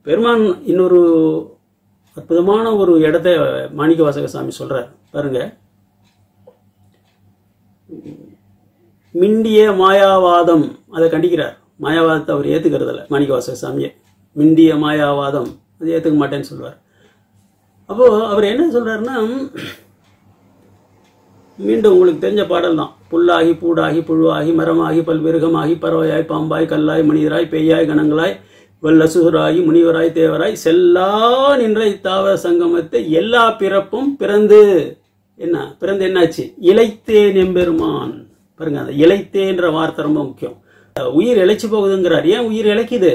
பெருமான் இன்னொரு அற்புதமான ஒரு இடத்த மாணிக்க வாசக சாமி சொல்றார் பாருங்க மிண்டிய மாயாவாதம் அதை கண்டிக்கிறார் மாயாவாதத்தை அவர் ஏத்துக்கிறதில்ல மாணிக்க வாசக சாமியை மிண்டிய மாயாவாதம் அது ஏத்துக்க மாட்டேன்னு சொல்லுவார் அப்போ அவர் என்ன சொல்றாருன்னா மீண்டும் உங்களுக்கு தெரிஞ்ச பாடல் தான் புல்லாகி பூடாகி புழுவாகி மரமாகி பல்விருகமாகி பறவையாய் பாம்பாய் கல்லாய் மனிதராய் பெய்யாய் கணங்களாய் வல்லசுராகி முனிவராய் தேவராய் செல்லா நின்ற இத்தாவர சங்கமத்தை எல்லா பிறப்பும் பிறந்து என்ன பிறந்து என்னாச்சு இளைத்தேன் எம்பெருமான் பாருங்க அந்த இளைத்தேன்ற வார்த்தை ரொம்ப முக்கியம் உயிர் இழைச்சு போகுதுங்கிறார் ஏன் உயிர் இழைக்குது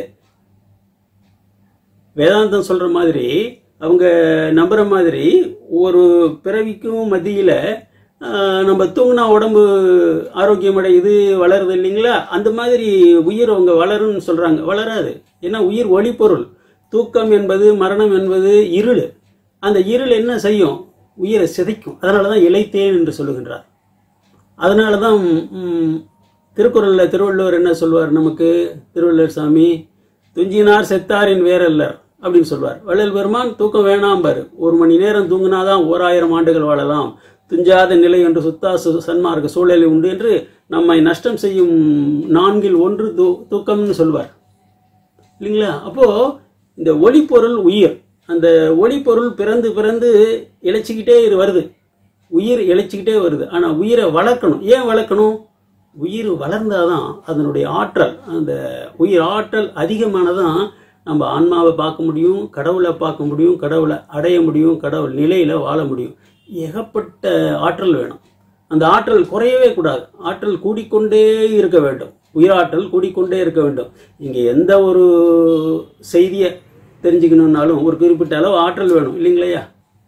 வேதாந்தம் சொல்ற மாதிரி அவங்க நம்புற மாதிரி ஒரு பிறவிக்கும் மத்தியில ஆஹ், நம்ம தூங்கினா உடம்பு ஆரோக்கியம் அடையுது வளருது இல்லைங்களா அந்த மாதிரி உயிர் அவங்க வளரும்னு சொல்றாங்க வளராது ஏன்னா உயிர் ஒளிப்பொருள் தூக்கம் என்பது மரணம் என்பது இருள் அந்த இருள் என்ன செய்யும் உயிரை சிதைக்கும் அதனாலதான் இளைத்தேன் என்று சொல்லுகின்றார் அதனால தான் ம், திருக்குறள்ல திருவள்ளுவர் என்ன சொல்வார் நமக்கு திருவள்ளுவர் சாமி துஞ்சினார் செத்தாரின் வேறல்லர் அப்படின்னு சொல்வார் வள்ளல் பெருமான் தூக்கம் வேணாம் பாரு ஒரு மணி நேரம் தூங்கினாதான் ஓராயிரம் ஆண்டுகள் வாழலாம் துஞ்சாத நிலை என்று சுத்தா சு- சன்மார்க்க சூழலை உண்டு என்று நம்மை நஷ்டம் செய்யும் நான்கில் ஒன்று தூ- தூக்கம்னு சொல்வார் இல்லைங்களா அப்போ இந்த ஒளிப்பொருள் உயிர் அந்த ஒளிப்பொருள் பிறந்து பிறந்து இழைச்சிக்கிட்டே இரு வருது உயிர் இழைச்சிக்கிட்டே வருது ஆனா உயிரை வளர்க்கணும் ஏன் வளர்க்கணும் உயிர் வளர்ந்தாதான் அதனுடைய ஆற்றல் அந்த உயிர் ஆற்றல் அதிகமானதான் நம்ம ஆன்மாவை பார்க்க முடியும் கடவுளை பார்க்க முடியும் கடவுளை அடைய முடியும் கடவுள் நிலையில வாழ முடியும் ஏகப்பட்ட ஆற்றல் வேணும் அந்த ஆற்றல் குறையவே கூடாது ஆற்றல் கூடிக்கொண்டே இருக்க வேண்டும் உயிராற்றல் கூடிக்கொண்டே இருக்க வேண்டும் இங்க எந்த ஒரு செய்தியை தெரிஞ்சுக்கணும்னாலும் ஒரு குறிப்பிட்ட அளவு ஆற்றல் வேணும் இல்லைங்களையா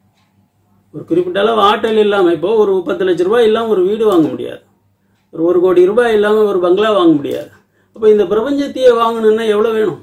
ஒரு குறிப்பிட்ட அளவு ஆற்றல் இல்லாம இப்போ ஒரு பத்து லட்ச ரூபாய் இல்லாம ஒரு வீடு வாங்க முடியாது ஒரு ஒரு கோடி ரூபாய் இல்லாம ஒரு பங்களா வாங்க முடியாது அப்போ இந்த பிரபஞ்சத்தையே வாங்கணும்னா எவ்வளவு வேணும்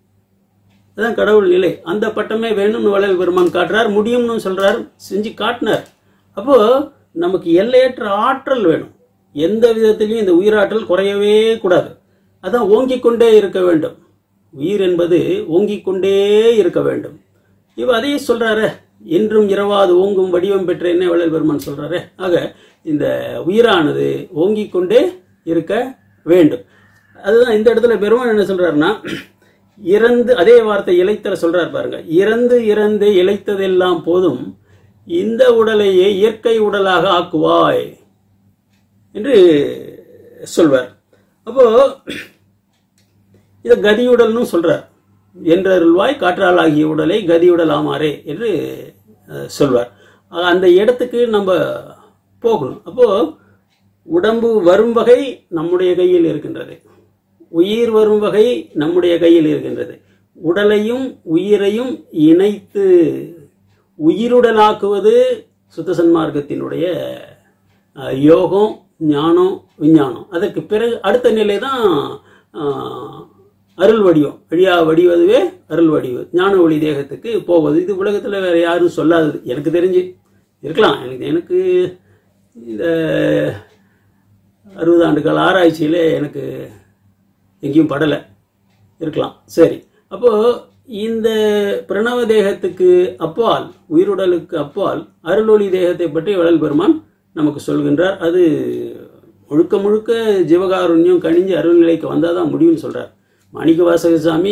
அதான் கடவுள் நிலை அந்த பட்டமே வேணும்னு வள்ளல் பெருமான் காட்டுறார் முடியும்னு சொல்றார் செஞ்சு காட்டினார் அப்போ நமக்கு எல்லையற்ற ஆற்றல் வேணும் எந்த விதத்திலையும் இந்த உயிராற்றல் குறையவே கூடாது அதான் ஓங்கிக் கொண்டே இருக்க வேண்டும் உயிர் என்பது ஓங்கிக் கொண்டே இருக்க வேண்டும் இவ அதையே சொல்றாரு என்றும் இரவாது ஓங்கும் வடிவம் பெற்ற என்ன வள்ளல் பெருமான் சொல்றாரு ஆக இந்த உயிரானது ஓங்கிக் கொண்டே இருக்க வேண்டும் அதுதான் இந்த இடத்துல பெருமான் என்ன சொல்றாருன்னா இறந்து அதே வார்த்தை இழைத்தல சொல்றார் பாருங்க இறந்து இறந்து இழைத்ததெல்லாம் போதும் இந்த உடலையே இயற்கை உடலாக ஆக்குவாய் என்று சொல்வார் அப்போ இதை கதியுடல்னு சொல்றார் என்றருள்வாய் காற்றாலாகிய உடலை கதியுடல் ஆமாறே என்று அஹ், சொல்வார் ஆக, அந்த இடத்துக்கு நம்ம போகணும் அப்போ உடம்பு வரும் வகை நம்முடைய கையில் இருக்கின்றது உயிர் வரும் வகை நம்முடைய கையில் இருக்கின்றது உடலையும் உயிரையும் இணைத்து உயிருடலாக்குவது சுத்த சன்மார்க்கத்தினுடைய அஹ், யோகம் ஞானம் விஞ்ஞானம் அதற்கு பிறகு அடுத்த நிலை தான் அஹ், அருள் வடிவம் வழியா வடிவதுவே அருள் வடிவு ஞான ஒளி தேகத்துக்கு போவது இது உலகத்தில் வேற யாரும் சொல்லாதது எனக்கு தெரிஞ்சு இருக்கலாம் எனக்கு எனக்கு இந்த அறுபது ஆண்டுகால ஆராய்ச்சியில எனக்கு எங்கேயும் படலை இருக்கலாம் சரி அப்போ இந்த பிரணவ தேகத்துக்கு அப்பால் உயிருடலுக்கு அப்பால் அருளொளி தேகத்தை பற்றி வள்ளல் பெருமான் நமக்கு சொல்கின்றார் அது முழுக்க முழுக்க ஜீவகாருண்யம் கணிஞ்சு அருள்நிலைக்கு வந்தால் தான் முடியும்னு சொல்றார் மாணிக்க வாசகசாமி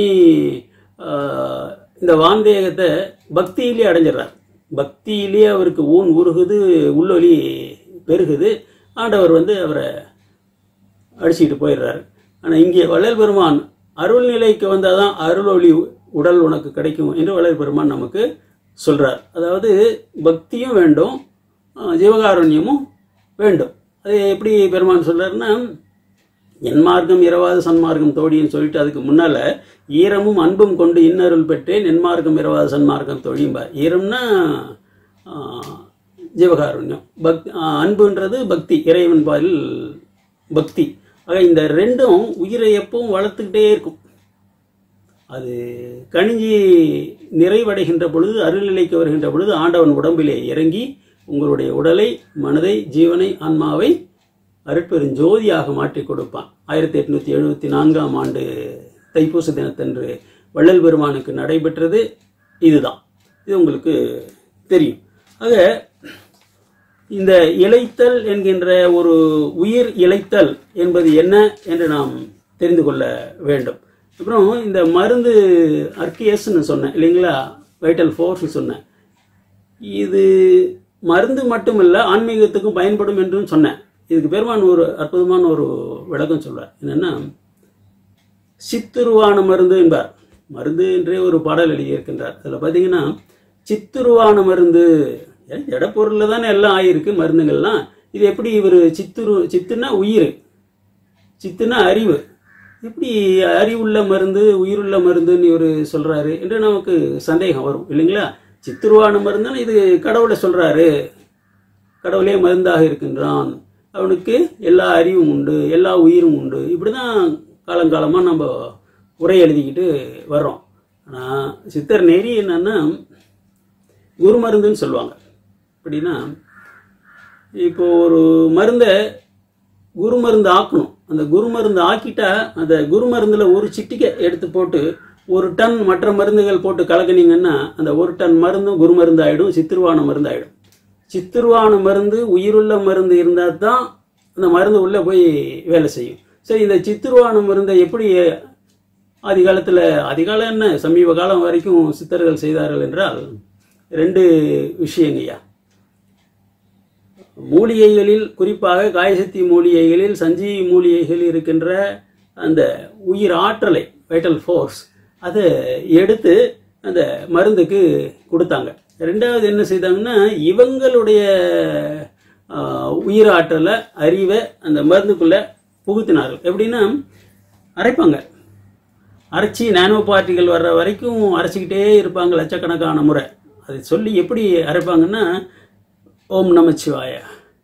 ஆஹ், இந்த வாந்தேகத்தை பக்தியிலே அடைஞ்சிடறார் பக்தியிலேயே அவருக்கு ஊன் உருகுது உள்ளொலி பெருகுது ஆண்டவர் வந்து அவரை அடிச்சுக்கிட்டு போயிடுறாரு ஆனால் இங்கே வள்ளல் பெருமான் அருள் நிலைக்கு வந்தால் தான் அருள் ஒளி உடல் உனக்கு கிடைக்கும் என்று வள்ளல் பெருமான் நமக்கு சொல்றார் அதாவது பக்தியும் வேண்டும் ஆஹ் ஜீவகாருண்யமும் வேண்டும் அது எப்படி பெருமான் சொல்றாருன்னா என் மார்க்கம் இரவாத சன்மார்க்கம் தோழின்னு சொல்லிட்டு அதுக்கு முன்னால ஈரமும் அன்பும் கொண்டு இன்னருள் பெற்றேன் என் மார்க்கம் இரவாத சன்மார்க்கம் தோழியும்பார் ஈரம்னா ஆஹ், ஜீவகாருண்யம் பக் ஆஹ், அன்புன்றது பக்தி இறைவன் பாலில் பக்தி ஆக இந்த ரெண்டும் உயிரை எப்பவும் வளர்த்துக்கிட்டே இருக்கும் அது கணிஞ்சி நிறைவடைகின்ற பொழுது அருள்நிலைக்கு வருகின்ற பொழுது ஆண்டவன் உடம்பிலே இறங்கி உங்களுடைய உடலை மனதை ஜீவனை ஆன்மாவை அருட்பெருஞ்சோதியாக மாற்றி கொடுப்பான் ஆயிரத்தி எட்நூத்தி எழுபத்தி நான்காம் ஆண்டு தைப்பூச தினத்தன்று வள்ளல் பெருமானுக்கு நடைபெற்றது இதுதான் இது உங்களுக்கு தெரியும் ஆக இந்த இளைத்தல் என்கின்ற ஒரு உயிர் இளைத்தல் என்பது என்ன என்று நாம் தெரிந்து கொள்ள வேண்டும் அப்புறம் இந்த மருந்து அர்கியஸ்ன்னு சொன்னேன் இல்லைங்களா வைட்டல் ஃபோர்ஸ் சொன்னேன் இது மருந்து மட்டுமல்ல ஆன்மீகத்துக்கும் பயன்படும் என்றும் சொன்னேன் இதுக்கு பெருமான் ஒரு அற்புதமான ஒரு விளக்கம் சொல்வார் என்னன்னா சித்துருவான மருந்து என்பார் மருந்து என்றே ஒரு பாடல் எழுதியிருக்கின்றார் அதில் பார்த்தீங்கன்னா சித்துருவான மருந்து ஜடப்பொருளில் தானே எல்லாம் ஆயிருக்கு மருந்துகள்லாம் இது எப்படி இவர் சித்துரு சித்துனா உயிர் சித்துனா அறிவு எப்படி அறிவுள்ள மருந்து உயிருள்ள மருந்துன்னு இவர் சொல்றாரு என்று நமக்கு சந்தேகம் வரும் இல்லைங்களா சித்துருவான மருந்துன்னு இது கடவுளை சொல்றாரு கடவுளே மருந்தாக இருக்கின்றான் அவனுக்கு எல்லா அறிவும் உண்டு எல்லா உயிரும் உண்டு இப்படிதான் காலங்காலமாக நம்ம உரை எழுதிக்கிட்டு வர்றோம் ஆனால் சித்தர் நெறி என்னன்னா குரு மருந்துன்னு சொல்லுவாங்க அப்படின்னா இப்போ ஒரு மருந்தை குரு மருந்து ஆக்கணும் அந்த குரு மருந்து ஆக்கிட்டா அந்த குரு மருந்தில் ஒரு சிட்டிக்கை எடுத்து போட்டு ஒரு டன் மற்ற மருந்துகள் போட்டு கலக்குனீங்கன்னா அந்த ஒரு டன் மருந்தும் குரு மருந்து ஆயிடும் சித்திருவான மருந்து ஆயிடும் சித்திருவான மருந்து உயிருள்ள மருந்து இருந்தால் தான் அந்த மருந்து உள்ளே போய் வேலை செய்யும் சரி இந்த சித்திருவான மருந்தை எப்படி ஆதி காலத்தில் அதிகாலம் என்ன சமீப காலம் வரைக்கும் சித்தர்கள் செய்தார்கள் என்றால் ரெண்டு விஷயங்கய்யா மூலிகைகளில் குறிப்பாக காயசக்தி மூலிகைகளில் சஞ்சீவி மூலிகைகள் இருக்கின்ற அந்த உயிர் ஆற்றலை வைட்டல் ஃபோர்ஸ் அதை எடுத்து அந்த மருந்துக்கு கொடுத்தாங்க ரெண்டாவது என்ன செய்தாங்கன்னா இவங்களுடைய ஆஹ், உயிர் ஆற்றலை அறிவை அந்த மருந்துக்குள்ள புகுத்தினார்கள் எப்படின்னா அரைப்பாங்க அரைச்சி நானோ பார்ட்டிகள் வர்ற வரைக்கும் அரைச்சிக்கிட்டே இருப்பாங்க லட்சக்கணக்கான முறை அதை சொல்லி எப்படி அரைப்பாங்கன்னா ஓம் நமச்சிவாய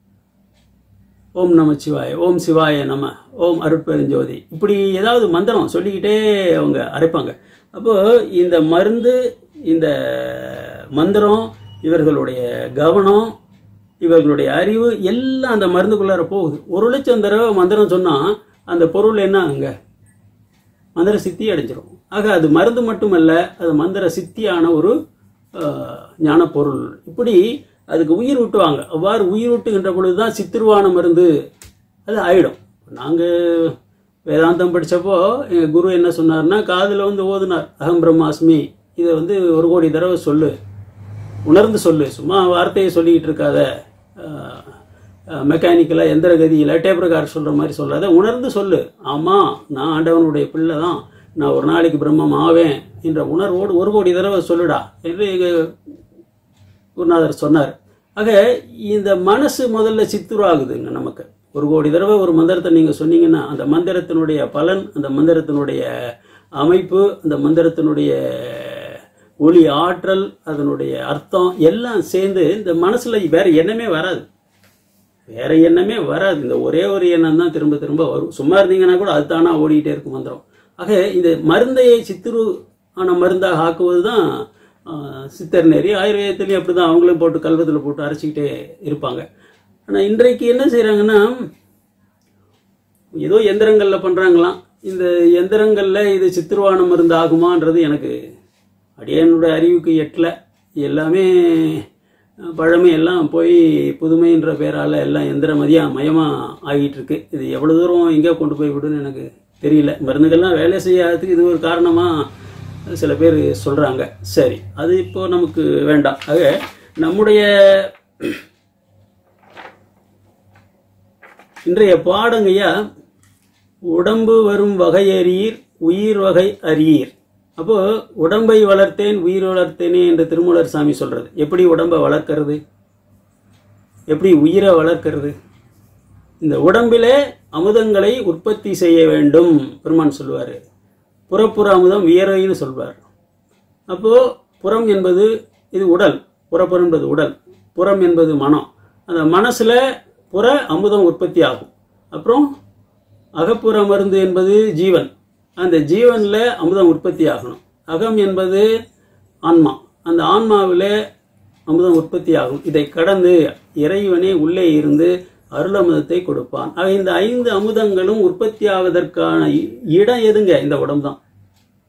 ஓம் நமச்சிவாய ஓம் சிவாய நம ஓம் அருட்பெருஞ்சோதி இப்படி ஏதாவது மந்திரம் சொல்லிக்கிட்டே அவங்க அரைப்பாங்க அப்போ இந்த மருந்து இந்த மந்திரம் இவர்களுடைய கவனம் இவர்களுடைய அறிவு எல்லாம் அந்த மருந்துக்குள்ளார போகுது ஒரு லட்சம் தடவை மந்திரம் சொன்னா அந்த பொருள் என்ன அங்க மந்திர சித்தி அடைஞ்சிரும் ஆக அது மருந்து மட்டுமல்ல அது மந்திர சித்தியான ஒரு அஹ், ஞான பொருள் இப்படி அதுக்கு உயிர் விட்டுவாங்க அவ்வாறு உயிர் விட்டுகின்ற பொழுதுதான் சித்திருவான மருந்து அது ஆயிடும் நாங்க வேதாந்தம் படிச்சப்போ எங்க குரு என்ன சொன்னார்னா காதுல வந்து ஓதுனார் அகம் பிரம்மாஸ்மி இதை வந்து ஒரு கோடி தடவை சொல்லு உணர்ந்து சொல்லு சும்மா வார்த்தையை சொல்லிக்கிட்டு இருக்காத மெக்கானிக்கலாக எந்திர கதியில் டேப்ரகார் சொல்கிற மாதிரி சொல்லாத உணர்ந்து சொல்லு ஆமாம் நான் ஆண்டவனுடைய பிள்ளை தான் நான் ஒரு நாளைக்கு பிரம்மம் ஆவேன் என்ற உணர்வோடு ஒரு கோடி தடவை சொல்லுடா என்று எங்கள் குருநாதர் சொன்னார் ஆக இந்த மனசு முதல்ல சித்துராகுதுங்க நமக்கு ஒரு கோடி தடவை ஒரு மந்திரத்தை நீங்கள் சொன்னீங்கன்னா அந்த மந்திரத்தினுடைய பலன் அந்த மந்திரத்தினுடைய அமைப்பு அந்த மந்திரத்தினுடைய ஒளி ஆற்றல் அதனுடைய அர்த்தம் எல்லாம் சேர்ந்து இந்த மனசுல வேற எண்ணமே வராது வேற எண்ணமே வராது இந்த ஒரே ஒரு எண்ணம் தான் திரும்ப திரும்ப வரும் சும்மா இருந்தீங்கன்னா கூட அது தானா ஓடிக்கிட்டே இருக்கும் மந்திரம் ஆக இந்த மருந்தையை சித்துரு ஆன மருந்தாக ஆக்குவது தான் சித்தர் நெறி ஆயுர்வேதத்துலேயும் அப்படி தான் அவங்களும் போட்டு கல்வத்தில் போட்டு அரைச்சிக்கிட்டே இருப்பாங்க ஆனால் இன்றைக்கு என்ன செய்கிறாங்கன்னா ஏதோ எந்திரங்களில் பண்ணுறாங்களாம் இந்த எந்திரங்களில் இது சித்திருவான மருந்து ஆகுமான்றது எனக்கு அடியனுடைய அறிவுக்கு எட்டல எல்லாமே அஹ், பழமை எல்லாம் போய் புதுமைன்ற பேரால் எல்லாம் எந்திரமதியா மயமாக ஆகிட்டு இருக்கு இது எவ்வளோ தூரம் எங்கே கொண்டு போய் விடுன்னு எனக்கு தெரியல மருந்துகள்லாம் வேலை செய்யாததுக்கு இது ஒரு காரணமாக சில பேர் சொல்கிறாங்க சரி அது இப்போ நமக்கு வேண்டாம் ஆக நம்முடைய இன்றைய பாடங்கய்யா உடம்பு வரும் வகை அறியீர் உயிர் வகை அறியீர் அப்போ உடம்பை வளர்த்தேன் உயிர் வளர்த்தேனே என்று திருமூலர் சாமி சொல்றது எப்படி உடம்பை வளர்க்கறது எப்படி உயிரை வளர்க்கறது இந்த உடம்பிலே அமுதங்களை உற்பத்தி செய்ய வேண்டும் பெருமான் சொல்லுவாரு புறப்புற அமுதம் வியர்வைன்னு சொல்வார் அப்போ புறம் என்பது இது உடல் புறப்புறம் என்பது உடல் புறம் என்பது மனம் அந்த மனசுல புற அமுதம் உற்பத்தி ஆகும் அப்புறம் அகப்புற மருந்து என்பது ஜீவன் அந்த ஜீவன்ல அமுதம் உற்பத்தி ஆகணும் அகம் என்பது ஆன்மா அந்த ஆன்மாவில் அமுதம் உற்பத்தி ஆகும் இதை கடந்து இறைவனே உள்ளே இருந்து அருள் அமுதத்தை கொடுப்பான் ஆக இந்த ஐந்து அமுதங்களும் உற்பத்தி ஆவதற்கான இ- இடம் எதுங்க இந்த உடம்பு தான்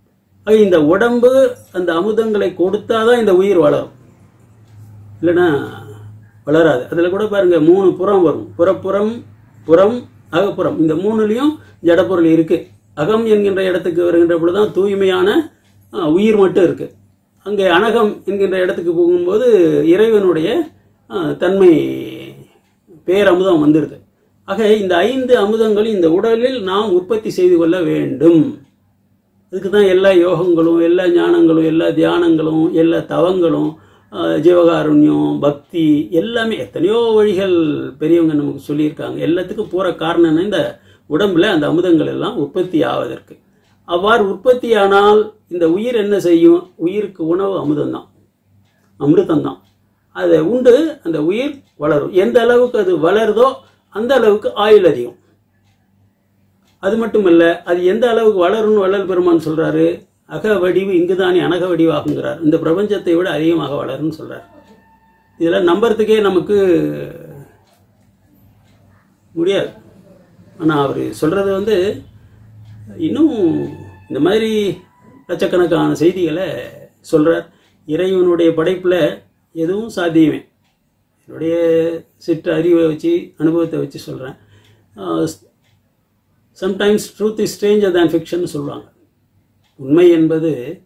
ஆக இந்த உடம்பு அந்த அமுதங்களை கொடுத்தாதான் இந்த உயிர் வளரும் இல்லைன்னா வளராது அதில் கூட பாருங்க மூணு புறம் வரும் புறப்புறம் புறம் அகப்புறம் இந்த மூணுலையும் ஜடப்பொருள் இருக்கு அகம் என்கின்ற இடத்துக்கு வருகின்ற பொழுதுதான் தூய்மையான ஆ, உயிர் மட்டும் இருக்கு அங்கே அனகம் என்கின்ற இடத்துக்கு போகும்போது இறைவனுடைய ஆ, தன்மை பேரமுதம் வந்துடுது ஆக இந்த ஐந்து அமுதங்கள் இந்த உடலில் நாம் உற்பத்தி செய்து கொள்ள வேண்டும் அதுக்கு தான் எல்லா யோகங்களும் எல்லா ஞானங்களும் எல்லா தியானங்களும் எல்லா தவங்களும் ஆஹ், ஜீவகாருண்யம் பக்தி எல்லாமே எத்தனையோ வழிகள் பெரியவங்க நமக்கு சொல்லியிருக்காங்க எல்லாத்துக்கும் போற காரணம் என்ன இந்த உடம்புல அந்த அமுதங்கள் எல்லாம் உற்பத்தி ஆவதற்கு அவ்வாறு உற்பத்தியானால் இந்த உயிர் என்ன செய்யும் உயிருக்கு உணவு அமுதம் தான் அமிர்தம் தான் அதை உண்டு அந்த உயிர் வளரும் எந்த அளவுக்கு அது வளருதோ அந்த அளவுக்கு ஆயுள் அதிகம் அது மட்டும் இல்ல அது எந்த அளவுக்கு வளரும்னு வள்ளல் பெருமான் சொல்றாரு அக வடிவு இங்குதானே அனக வடிவாகுங்கிறார் இந்த பிரபஞ்சத்தை விட அதிகமாக வளரும்னு சொல்றார் இதெல்லாம் நம்புறதுக்கே நமக்கு முடியாது ஆனா அவர் சொல்றது வந்து இன்னும் இந்த மாதிரி லட்சக்கணக்கான செய்திகளை சொல்றார் இறைவனுடைய படைப்புல எதுவும் சாத்தியமே என்னுடைய சிற்ற அறிவை வச்சு அனுபவத்தை வச்சு சொல்றேன் sometimes truth is stranger than fiction சொல்லுவாங்க உண்மை என்பது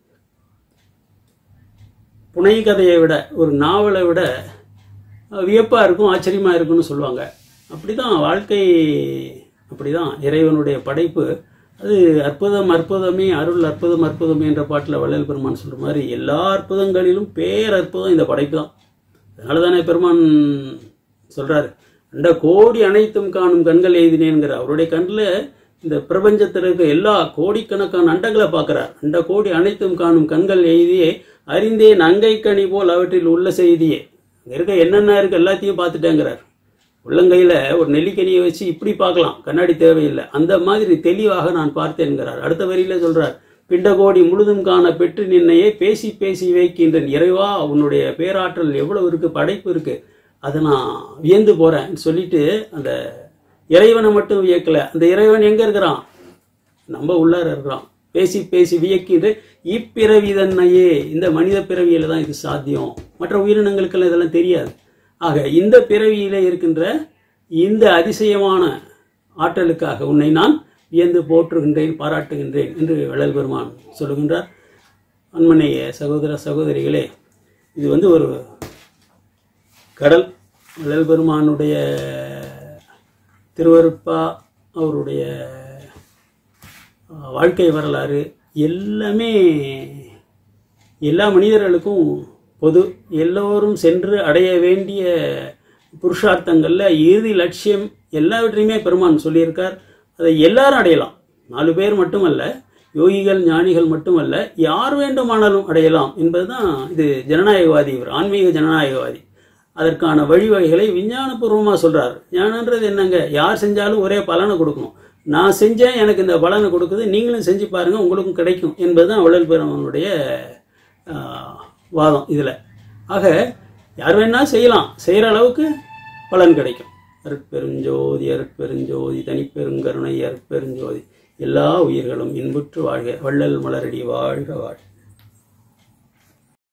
புனை கதையை விட ஒரு நாவலை விட வியப்பா இருக்கும் ஆச்சரியமா இருக்கும்னு சொல்லுவாங்க அப்படிதான் வாழ்க்கை அப்படிதான் இறைவனுடைய படைப்பு அது அற்புதம் அற்புதமே அருள் அற்புதம் அற்புதமே என்ற பாட்டில் வள்ளல் பெருமான் சொல்ற மாதிரி எல்லா அற்புதங்களிலும் பேரற்புதம் இந்த படைப்பு தான் அதனால தானே பெருமான் சொல்றாரு அண்ட கோடி அனைத்தும் காணும் கண்கள் எய்தினேங்கிற அவருடைய கண்ணில் இந்த பிரபஞ்சத்தில் இருக்க எல்லா கோடிக்கணக்கான அண்டங்களை பார்க்கிறார் அண்ட கோடி அனைத்தும் காணும் கண்கள் எய்தியே அறிந்தேன் அங்கை கனி போல் அவற்றில் உள்ள செய்தியே அங்க இருக்க என்னென்ன இருக்கு எல்லாத்தையும் பார்த்துட்டேங்கிறார் உள்ளங்கையில ஒரு நெல்லிக்கனியை வச்சு இப்படி பார்க்கலாம் கண்ணாடி தேவையில்லை அந்த மாதிரி தெளிவாக நான் பார்த்தேன்கிறார் அடுத்த வரியில சொல்றார் பிண்டகோடி முழுதும் காண பெற்று நின்னையே பேசி பேசி வைக்கின்றேன் இறைவா உன்னுடைய பேராற்றல் எவ்வளவு இருக்கு படைப்பு இருக்கு அதை நான் வியந்து போறேன் சொல்லிட்டு அந்த இறைவனை மட்டும் வியக்கல அந்த இறைவன் எங்க இருக்கிறான் நம்ம உள்ளார இருக்கிறான் பேசி பேசி வியக்கின்ற இப்பிறவி தன்னையே இந்த மனித பிறவியில தான் இது சாத்தியம் மற்ற உயிரினங்களுக்கெல்லாம் இதெல்லாம் தெரியாது ஆக இந்த பிறவியிலே இருக்கின்ற இந்த அதிசயமான ஆற்றலுக்காக உன்னை நான் வியந்து போற்றுகின்றேன் பாராட்டுகின்றேன் என்று வள்ளல் பெருமான் சொல்லுகின்றார் அன்மனைய சகோதர சகோதரிகளே இது வந்து ஒரு கடல் வள்ளல் பெருமானுடைய திருவருட்பா அவருடைய அஹ், வாழ்க்கை வரலாறு எல்லாமே எல்லா மனிதர்களுக்கும் பொது எல்லோரும் சென்று அடைய வேண்டிய புருஷார்த்தங்கள்ல இறுதி லட்சியம் எல்லாவற்றையுமே பெருமான் சொல்லியிருக்கார் அதை எல்லாரும் அடையலாம் நாலு பேர் மட்டுமல்ல யோகிகள் ஞானிகள் மட்டுமல்ல யார் வேண்டுமானாலும் அடையலாம் என்பதுதான் இது ஜனநாயகவாதி இவர் ஆன்மீக ஜனநாயகவாதி அதற்கான வழிவகைகளை விஞ்ஞானபூர்வமாக சொல்றார் ஞானன்றது என்னங்க யார் செஞ்சாலும் ஒரே பலனை கொடுக்கணும் நான் செஞ்சேன் எனக்கு இந்த பலனை கொடுக்குது நீங்களும் செஞ்சு பாருங்க உங்களுக்கும் கிடைக்கும் என்பதுதான் வள்ளல் பெருமானுடைய ஆஹ், வாதம் இதுல ஆக யார் வேணா செய்யலாம் செய்யற அளவுக்கு பலன் கிடைக்கும் அருட்பெருஞ்சோதி அருட்பெருஞ்சோதி தனிப்பெருங்கருணை அருட்பெருஞ்சோதி எல்லா உயிர்களும் இன்புற்று வாழ்க வள்ளல் மலரடி வாழ்க வாழ்க